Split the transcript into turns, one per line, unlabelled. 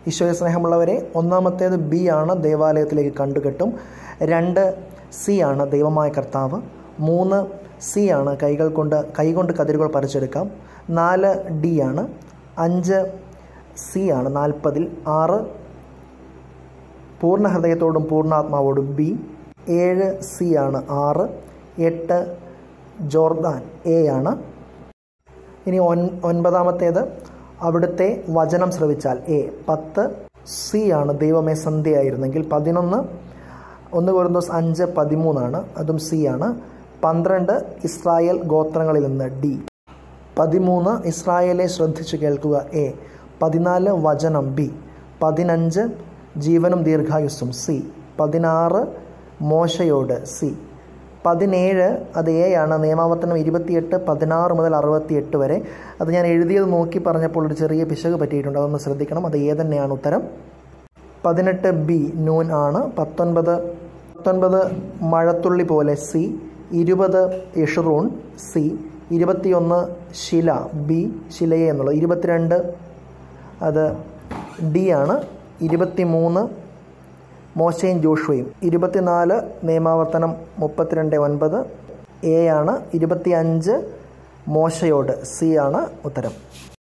ഈശോയെ സ്നേഹമുള്ളവരെ ഒന്നാമത്തേത് ബി ആണ് ദേവാലയത്തിലേക്ക് കണ്ടുകെട്ടും രണ്ട് സി ആണ് ദൈവമായ കർത്താവ് മൂന്ന് സി ആണ് കൈകൾ കൊണ്ട് കൈകൊണ്ട് കതിരുകൾ പറിച്ചെടുക്കാം നാല് ഡി ആണ് അഞ്ച് സി ആണ് നാൽപ്പതിൽ ആറ് പൂർണ്ണ ഹൃദയത്തോടും പൂർണ്ണാത്മാവോടും ബി ഏഴ് സി ആണ് ആറ് എട്ട് ജോർദാൻ എ ആണ് ഇനി ഒൻ ഒൻപതാമത്തേത് അവിടുത്തെ വചനം ശ്രവിച്ചാൽ എ പത്ത് സി ആണ് ദൈവമേ സന്ധ്യയായിരുന്നെങ്കിൽ പതിനൊന്ന് ഒന്ന് കോരിന്തോസ് അഞ്ച് പതിമൂന്നാണ് അതും സി ആണ് പന്ത്രണ്ട് ഇസ്രായേൽ ഗോത്രങ്ങളിൽ നിന്ന് ഡി പതിമൂന്ന് ഇസ്രായേലെ ശ്രദ്ധിച്ചു കേൾക്കുക എ പതിനാല് വചനം ബി പതിനഞ്ച് ജീവനും ദീർഘായുസ്സും സി പതിനാറ് മോശയോട് സി പതിനേഴ് അത് എ ആണ് നിയമാവർത്തനം ഇരുപത്തിയെട്ട് പതിനാറ് മുതൽ അറുപത്തിയെട്ട് വരെ അത് ഞാൻ എഴുതിയത് നോക്കി പറഞ്ഞപ്പോൾ ഒരു ചെറിയ പിശക് പറ്റിയിട്ടുണ്ട് അതൊന്ന് ശ്രദ്ധിക്കണം അത് എ തന്നെയാണ് ഉത്തരം പതിനെട്ട് ബി നൂൻ ആണ് പത്തൊൻപത് പത്തൊൻപത് മഴത്തുള്ളി പോലെ സി ഇരുപത് ഇഷറൂൺ സി ഇരുപത്തിയൊന്ന് ശില ബി ശിലയെ എന്നുള്ളത് ഇരുപത്തിരണ്ട് അത് ഡി ആണ് ഇരുപത്തി മൂന്ന് മോശയും ജോഷുവയും ഇരുപത്തിനാല് നിയമാവർത്തനം മുപ്പത്തിരണ്ട് ഒൻപത് എ ആണ് ഇരുപത്തി അഞ്ച് മോശയോട് സി ആണ് ഉത്തരം